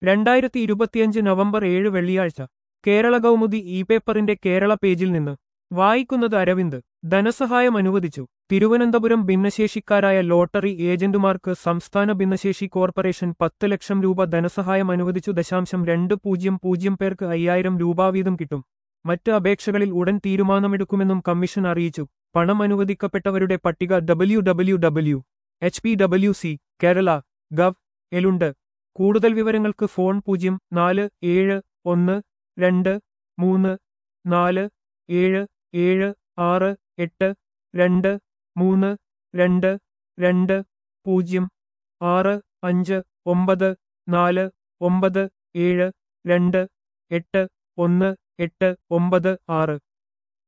രണ്ടായിരത്തി ഇരുപത്തിയഞ്ച് നവംബർ ഏഴ് വെള്ളിയാഴ്ച കേരള കൗമുദി ഇ പേപ്പറിന്റെ കേരള പേജിൽ നിന്ന് വായിക്കുന്നത് അരവിന്ദ് ധനസഹായം അനുവദിച്ചു തിരുവനന്തപുരം ഭിന്നശേഷിക്കാരായ ലോട്ടറി ഏജന്റുമാർക്ക് സംസ്ഥാന ഭിന്നശേഷി കോർപ്പറേഷൻ പത്ത് ലക്ഷം രൂപ ധനസഹായം അനുവദിച്ചു ദശാംശം രണ്ട് പൂജ്യം പൂജ്യം പേർക്ക് അയ്യായിരം രൂപ വീതം കിട്ടും മറ്റ് അപേക്ഷകളിൽ ഉടൻ തീരുമാനമെടുക്കുമെന്നും കമ്മീഷൻ അറിയിച്ചു പണം അനുവദിക്കപ്പെട്ടവരുടെ പട്ടിക W W W H P W C Kerala gov എലുണ്ട് കൂടുതൽ വിവരങ്ങൾക്ക് ഫോൺ പൂജ്യം നാല് ഏഴ് ഒന്ന് രണ്ട് മൂന്ന് നാല് ഏഴ് ഏഴ് ആറ് എട്ട് രണ്ട് മൂന്ന് രണ്ട് രണ്ട് പൂജ്യം ആറ് അഞ്ച് ഒമ്പത് നാല് ഒമ്പത് ഏഴ് രണ്ട് എട്ട് ഒന്ന് എട്ട് ഒമ്പത് ആറ്